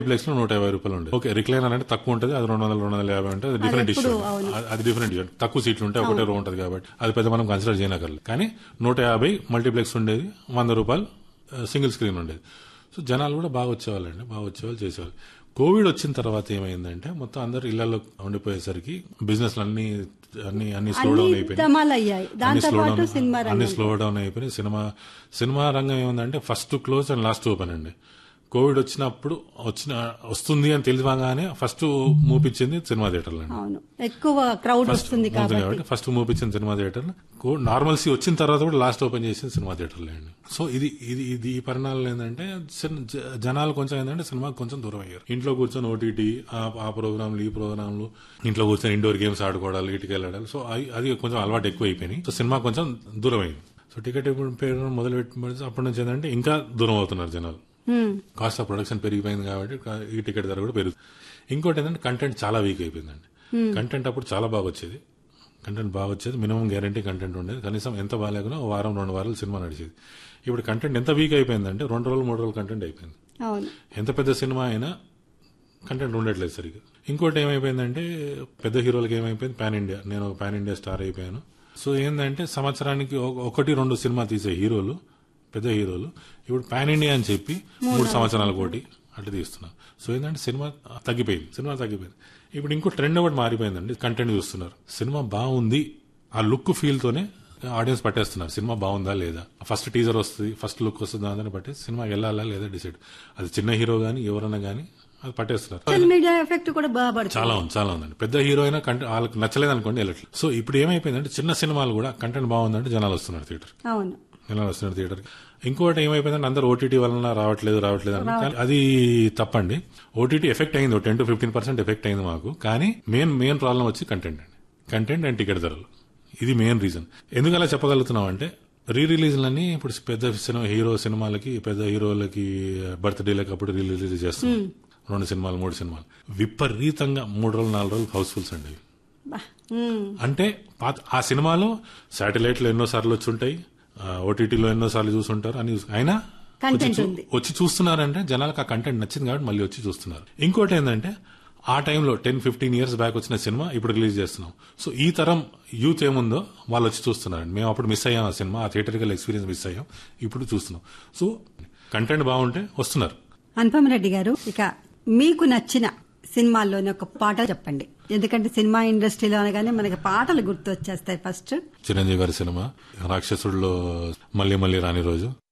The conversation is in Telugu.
ప్లేస్ లో నూట యాభై రూపాయలు ఉండేది ఓకే రిక్లైనర్ అంటే తక్కువ ఉంటుంది అది రెండు వందల రెండు వందల యాభై ఉంటుంది అది డిఫరెంట్ ఇష్యూ అది డిఫరెంట్ ఇష్యూ తక్కువ సీట్లు ఉంటాయి ఒకటే రో ఉంటుంది కాబట్టి అది పెద్ద మనం కన్సిడర్ చేయనక్కర్లేదు కానీ నూట యాభై మల్టీప్లెక్స్ ఉండేది వంద రూపాయలు సింగిల్ స్క్రీన్ ఉండేది సో జనాలు కూడా బాగా వచ్చేవాళ్ళండి బాగా వచ్చేవాళ్ళు చేసేవాళ్ళు కోవిడ్ వచ్చిన తర్వాత ఏమైందంటే మొత్తం అందరు ఇళ్లలో ఉండిపోయేసరికి బిజినెస్ అన్ని అన్ని అన్ని స్లో డౌన్ అయిపోయినాయి ధమాలయ్యాయి అన్ని దాంతో స్లో పాటు డౌన్ సినిమా అన్ని రంగం స్లో డౌన్ అయిపోయి సినిమా సినిమా రంగం ఏముందంటే first close and last open అండి కోవిడ్ వచ్చినప్పుడు వచ్చిన వస్తుంది అని తెలియగానే ఫస్ట్ మూపించింది సినిమా థియేటర్లు అండి అవును ఎక్కువ క్రౌడ్ వస్తుంది కాబట్టి కాబట్టి ఫస్ట్ మూపించింది సినిమా థియేటర్ నార్మల్సీ వచ్చిన తర్వాత కూడా లాస్ట్ ఓపెన్ చేసింది సినిమా థియేటర్లు అండి సో ఇది ఇది ఇది ఈ పరిణామాలు ఏంటంటే సిన్- జ- జనాలు కొంచెం ఏంటంటే సినిమాకి కొంచెం దూరం అయ్యారు ఇంట్లో కూర్చొని ఓటీటీ ఆ ప్రోగ్రాంలు ఈ ప్రోగ్రాంలు ఇంట్లో కూర్చొని ఇండోర్ గేమ్స్ ఆడుకోవడాలు ఇటుకి వెళ్ళడాలు సో అవి- అది కొంచెం అలవాటు ఎక్కువ అయిపోయినాయి సో సినిమా కొంచెం దూరం అయింది సో టికెట్ ఇప్పుడు పేరు మొదలు పెట్టి అప్పటి నుంచి ఏంటంటే ఇంకా దూరం అవుతున్నారు జనాలు హ్మ్. కాస్ట్ ఆఫ్ ప్రొడక్షన్ పెరిగిపోయింది కాబట్టి కా- ఈ టికెట్ ధర కూడా పెరుగుతుంది ఇంకోటి ఏంటంటే కంటెంట్ చాలా వీక్ అయిపోయిందండి కంటెంట్ అప్పుడు చాలా బాగా వచ్చేది కంటెంట్ బాగా వచ్చేది మినిమం గ్యారంటీ కంటెంట్ ఉండేది కనీసం ఎంత బాగాలేకున్నా ఓ వారం రెండు వారాలు సినిమా నడిచేది ఇప్పుడు కంటెంట్ ఎంత వీక్ అయిపోయిందంటే రెండు రోజులు మూడు రోజులు కంటెంట్ అయిపోయింది అవును ఎంత పెద్ద సినిమా అయినా కంటెంట్ ఉండట్లేదు సరిగ్గా ఇంకోటి ఏమైపోయిందంటే పెద్ద హీరోలకి ఏమైపోయింది పాన్ ఇండియా నేను ఒక పాన్ ఇండియా స్టార్ అయిపోయాను సో ఏంటంటే సంవత్సరానికి ఒక- ఒకటి రెండు సినిమా తీసే హీరోలు పెద్ద హీరోలు ఇప్పుడు పాన్ ఇండియా అని చెప్పి మూడు సంవత్సరాల కోటి అట్లా తీస్తున్నారు సో ఏంటంటే సినిమా తగ్గిపోయింది సినిమా తగ్గిపోయింది ఇప్పుడు ఇంకో ట్రెండ్ ఒకటి మారిపోయిందండి కంటెంట్ చూస్తున్నారు సినిమా బాగుంది ఆ లుక్ ఫీల్ తోనే ఆడియన్స్ పట్టేస్తున్నారు సినిమా బాగుందా లేదా ఫస్ట్ టీజర్ వస్తుంది ఫస్ట్ లుక్ వస్తుంది దాని బట్టి సినిమా వెళ్ళాలా లేదా డిసైడ్ అది చిన్న హీరో గానీ ఎవరైనా గానీ అది పట్టేస్తున్నారు సోషల్ మీడియా ఎఫెక్ట్ కూడా బాగా పడుతుంది చాలా ఉంది చాలా ఉందండి పెద్ద హీరో అయినా కంటెంట్ వాళ్ళకి నచ్చలేదు అనుకోండి వెళ్ళట్లేదు సో ఇప్పుడు ఏమైపోయిందంటే చిన్న సినిమాలు కూడా కంటెంట్ బాగుందంటే జనాలు వస్తున్నారు థియేటర్ అవును జనాలు వస్తున్నారు థియేటర్ ఇంకోటి ఏమైపోయిందంటే అందరు ఓటీటీ వలన రావట్లేదు రావట్లేదు అని కానీ అది తప్పండి ఓటీటీ ఎఫెక్ట్ అయింది ten to fifteen percent effect అయింది మాకు కానీ మెయిన్ మెయిన్ ప్రాబ్లం వచ్చి కంటెంట్ అండి కంటెంట్ అండ్ టికెట్ ధరలు ఇది మెయిన్ రీజన్ ఎందుకు అలా చెప్పగలుగుతున్నాం అంటే రీ రిలీజ్లన్నీ ఇప్పుడు పెద్ద సినిమా హీరో సినిమాలకి పెద్ద హీరోలకి బర్త్డేలకి అప్పుడు రీ రిలీజ్ చేస్తున్నాం రెండు సినిమాలు మూడు సినిమాలు విపరీతంగా మూడు రోజులు నాలుగు రోజులు హౌస్ఫుల్స్ అండి బా. హ్మ్. అంటే పాత ఆ సినిమాలో శాటిలైట్ లో ఎన్నో సార్లు వచ్చి ఉంటాయి ఓటీటీలో ఎన్నో సార్లు చూసుంటారు అని చూసు- అయినా Content వచ్చి చూ- ఉంది. వచ్చి చూస్తున్నారంటే జనాలకు ఆ కంటెంట్ నచ్చింది కాబట్టి మళ్ళీ వచ్చి చూస్తున్నారు ఇంకోటి ఏంటంటే ఆ టైంలో టెన్ ఫిఫ్టీన్ ఇయర్స్ బ్యాక్ వచ్చిన సినిమా ఇప్పుడు రిలీజ్ చేస్తున్నాం సో ఈ తరం యూత్ ఏముందో వాళ్ళు వచ్చి చూస్తున్నారు మేము అప్పుడు మిస్ అయ్యాం ఆ సినిమా ఆ థియేటర్కల్ ఎక్స్పీరియన్స్ మిస్ అయ్యాం ఇప్పుడు చూస్తున్నాం సో కంటెంట్ బాగుంటే వస్తున్నారు అనుపమ రెడ్డి గారు ఇక మీకు నచ్చిన సినిమాల్లోని ఒక పాట చెప్పండి ఎందుకంటే సినిమా ఇండస్ట్రీలో అనగానే మనకి పాటలు గుర్తు వచ్చేస్తాయి ఫస్ట్ చిరంజీవి గారి సినిమా రాక్షసుడిలో మళ్ళీ మళ్ళీ రాని రోజు